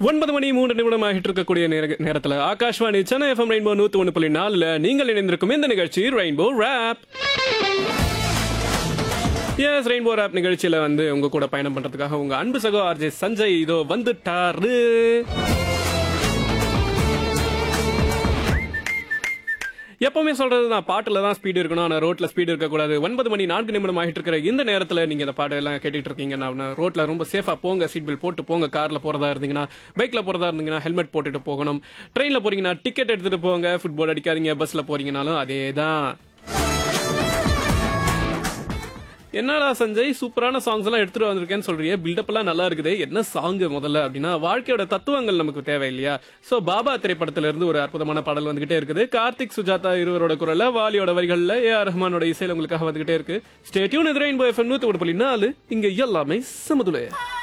ஒன்பது மணி மூன்று நிமிடம் ஆகிட்டு இருக்கக்கூடிய நேர- நேரத்துல ஆகாஷ்வாணி சென்னை எஃப்எம் ரெயின்போ நூத்தி ஒன்று புள்ளி நாலுல நீங்கள் இணைந்திருக்கும் இந்த நிகழ்ச்சி rainbow rap S rainbow rap நிகழ்ச்சியில வந்து உங்க கூட பயணம் பண்றதுக்காக உங்க அன்பு சகோ ஆர்ஜே சஞ்சய் இதோ வந்துட்டாரு எப்பவுமே சொல்றது தான் பாட்டுல தான் ஸ்பீடு இருக்கணும் ஆனா ரோட்ல ஸ்பீடு இருக்கக்கூடாது ஒன்பது மணி நான்கு நிமிடம் ஆகிட்டு இருக்கிற இந்த நேரத்துல நீங்க இந்த பாட்டு எல்லாம் கேட்டுட்டு இருக்கீங்கன்னா ரோட்ல ரொம்ப சேஃபா போங்க சீட் பெல்ட் போட்டு போங்க கார்ல போறதா இருந்தீங்கன்னா பைக்ல போறதா இருந்தீங்கன்னா ஹெல்மெட் போட்டுட்டு போகணும் ட்ரெயின்ல போறீங்கன்னா டிக்கெட் எடுத்துட்டு போங்க ஃபுட்பால் அடிக்காதீங்க பஸ்ல போறீங்கனாலும் அதே தான் என்னடா சஞ்சய் சூப்பரான சாங்ஸ் எல்லாம் எடுத்துட்டு வந்திருக்கேன்னு சொல்றீங்க பில்டப் எல்லாம் நல்லா இருக்குது என்ன சாங் முதல்ல அப்படின்னா வாழ்க்கையோட தத்துவங்கள் நமக்கு தேவை இல்லையா சோ பாபா திரைப்படத்துல இருந்து ஒரு அற்புதமான பாடல் வந்துகிட்டே இருக்குது கார்த்திக் சுஜாதா இருவரோட குரல்ல வாலியோட வரிகள்ல ஏ ஆர் ரஹ்மானோட இசையில உங்களுக்காக வந்துகிட்டே இருக்கு ஸ்டேட்யூன் எதிரே எஃப்எம் நூத்தி ஒரு புள்ளி நாலு இங்க எல்லாமே சமதுலே